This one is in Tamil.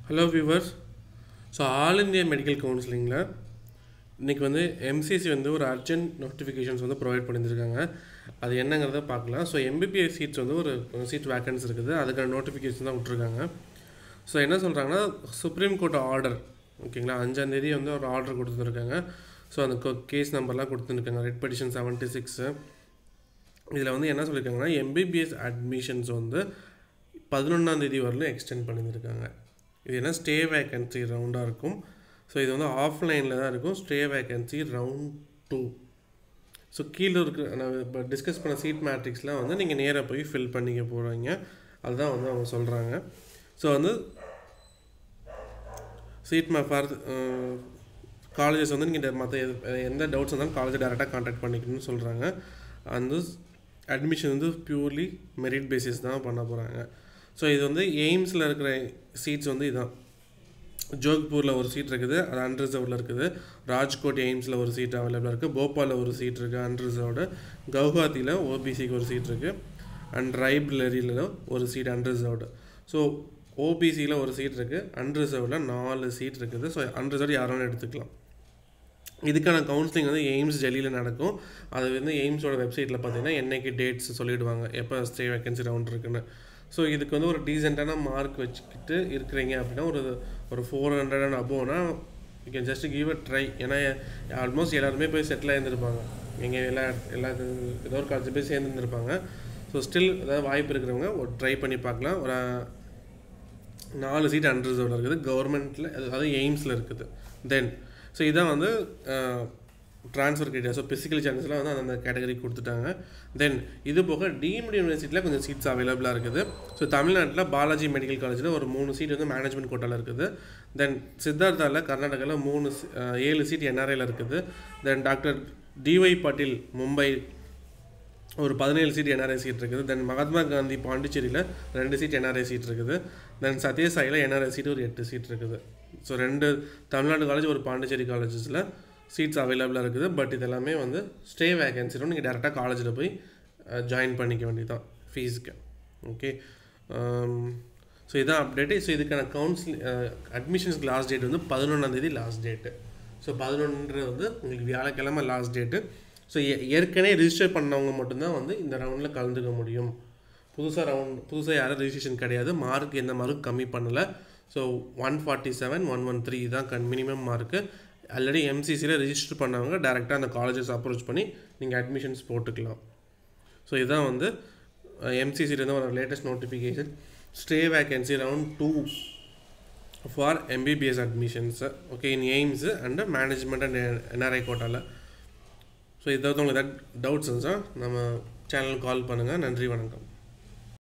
hello viewers so all India medical கவுன்சிலிங்கில் இன்றைக்கி வந்து எம்சிசி வந்து ஒரு அர்ஜென்ட் நோட்டிஃபிகேஷன்ஸ் வந்து ப்ரொவைட் பண்ணியிருக்காங்க அது என்னங்கிறத பார்க்கலாம் ஸோ எம்பிபிஎஸ் சீட்ஸ் வந்து ஒரு சீட் வேக்கன்ஸ் இருக்குது அதுக்கான நோட்டிஃபிகேஷன் தான் விட்ருக்காங்க ஸோ என்ன சொல்கிறாங்கன்னா சுப்ரீம் கோர்ட் ஆர்டர் ஓகேங்களா அஞ்சாந்தேதி வந்து ஒரு ஆர்டர் கொடுத்துருக்காங்க ஸோ அந்த கேஸ் நம்பர்லாம் கொடுத்துருக்காங்க ரெட் பெடிஷன் செவன்ட்டி சிக்ஸு இதில் வந்து என்ன சொல்லியிருக்காங்கன்னா எம்பிபிஎஸ் அட்மிஷன்ஸ் வந்து பதினொன்றாந்தேதி வரலும் எக்ஸ்டெண்ட் பண்ணியிருக்காங்க இது என்ன ஸ்டே வேக்கன்சி ரவுண்டாக இருக்கும் ஸோ இது வந்து ஆஃப்லைனில் தான் இருக்கும் stay vacancy round two so கீழே இருக்கிற நான் இப்போ டிஸ்கஸ் பண்ண சீட் மேட்ரிக்ஸ்லாம் வந்து நீங்கள் நேராக போய் ஃபில் பண்ணிக்க போகிறீங்க அதுதான் வந்து அவங்க சொல்கிறாங்க ஸோ வந்து சீட் மே ஃபார் காலேஜஸ் வந்து நீங்கள் மற்ற எந்த டவுட்ஸ் இருந்தாலும் காலேஜை டேரெக்டாக காண்டாக்ட் பண்ணிக்கணும்னு சொல்கிறாங்க அந்த அட்மிஷன் வந்து பியூர்லி மெரிட் பேசிஸ் தான் பண்ண போகிறாங்க ஸோ இது வந்து எய்ம்ஸில் இருக்கிற சீட்ஸ் வந்து இதுதான் ஜோத்பூரில் ஒரு சீட் இருக்குது அது அன்ரிசர்வ்டில் இருக்குது ராஜ்கோட் எய்ம்ஸில் ஒரு சீட் அவைலபிளாக இருக்குது போபாலில் ஒரு சீட் இருக்குது அன்ரிசர்வ்டு கவுஹாத்தியில் ஓபிசிக்கு ஒரு சீட் இருக்குது அண்ட் ரைப்ரரியில் ஒரு சீட் அன்ரிசர்வ்டு ஸோ ஓபிசியில் ஒரு சீட் இருக்குது அன்ரிசர்வ்டில் நாலு சீட் இருக்குது ஸோ அன்ரிசர்வ்டு யாரும் எடுத்துக்கலாம் இதுக்கான கவுன்சிலிங் வந்து எய்ம்ஸ் டெல்லியில் நடக்கும் அது வந்து எய்ம்ஸோட வெப்சைட்டில் பார்த்தீங்கன்னா என்னைக்கு டேட்ஸ் சொல்லிவிடுவாங்க எப்போ ஸ்டே வேக்கன்சி ரவுண்ட் இருக்குன்னு ஸோ இதுக்கு வந்து ஒரு டீசெண்டான மார்க் வச்சுக்கிட்டு இருக்கிறீங்க அப்படின்னா ஒரு ஒரு ஃபோர் ஹண்ட்ரட் அண்ட் அபோவ்னா you can just give a try ஏன்னா ஆல்மோஸ்ட் எல்லாருமே போய் செட்டில் ஆகிருந்துருப்பாங்க எங்கள் எல்லா எல்லா ஏதோ ஒரு காலேஜ் போய் சேர்ந்துருந்துருப்பாங்க ஸோ ஸ்டில் ஏதாவது வாய்ப்பு இருக்கிறவங்க ஒரு ட்ரை பண்ணி பார்க்கலாம் ஒரு நாலு சீட் அன்ரிசர்வ்டில் இருக்குது கவர்மெண்ட்டில் அதாவது எய்ம்ஸில் இருக்குது தென் ஸோ இதான் வந்து ட்ரான்ஸ்ஃபர் கிரிட்டா ஸோ பிசிக்கல் சான்சஸ்லாம் வந்து அந்த கேட்டகரி கொடுத்துட்டாங்க தென் இது போக டீம்டு யூனிவர்சிட்டியில் கொஞ்சம் சீட்ஸ் அவைலபிளாக இருக்குது ஸோ தமிழ்நாட்டில் பாலாஜி மெடிக்கல் காலேஜில் ஒரு மூணு சீட் வந்து மேனேஜ்மெண்ட் கோட்டாவில் இருக்குது தென் சித்தார்த்தாவில் கர்நாடகாவில் மூணு ஏழு சீட் என்ஆர்ஐயில் இருக்குது then doctor DY Patil Mumbai ஒரு பதினேழு சீட் என்ஆர்ஐ சீட் இருக்குது தென் மகாத்மா காந்தி பாண்டிச்சேரியில் ரெண்டு சீட் என்ஆர்ஐ சீட் இருக்குது தென் சத்யசாயில் என்ஆர்ஐ சீட் ஒரு எட்டு சீட் இருக்குது ஸோ ரெண்டு தமிழ்நாடு காலேஜ் ஒரு பாண்டிச்சேரி காலேஜஸில் சீட்ஸ் அவைலபிளாக இருக்குது பட் இதெல்லாமே வந்து ஸ்டே வேகன்சிடும் நீங்கள் டேரெக்டாக காலேஜில் போய் ஜாயின் பண்ணிக்க வேண்டியதான் ஃபீஸுக்கு ஓகே ஸோ இதான் அப்டேட்டு ஸோ இதுக்கான கவுன்சிலிங் அட்மிஷன்ஸ்க்கு லாஸ்ட் டேட் வந்து பதினொன்றாந்தேதி லாஸ்ட் டேட்டு ஸோ பதினொன்று வந்து உங்களுக்கு வியாழக்கிழமை லாஸ்ட் டேட்டு ஸோ ஏற்கனவே ரிஜிஸ்டர் பண்ணவங்க மட்டும்தான் வந்து இந்த ரவுண்டில் கலந்துக்க முடியும் புதுசாக ரவுண்ட் புதுசாக யாரும் ரிஜிஸ்ட்ரேஷன் கிடையாது மார்க் எந்த மார்க்கும் கம்மி பண்ணலை so one forty seven one one three தான் கன் மினிமம் மார்க்கு ஆல்ரெடி எம்சிசியில் ரிஜிஸ்டர் பண்ணவங்க டேரெக்டாக அந்த காலேஜஸ் அப்ரோச் பண்ணி நீங்கள் அட்மிஷன்ஸ் போட்டுக்கலாம் ஸோ இதுதான் வந்து எம்சிசிலேருந்து ஒரு latest notification stay vacancy round two for MBBS admissions okay in AIIMS and management and NRI கோட்டாவில் ஸோ இதாவது உங்களுக்கு ஏதாவது டவுட்ஸ் இருந்துச்சா நம்ம சேனலுக்கு கால் பண்ணுங்கள் நன்றி வணக்கம்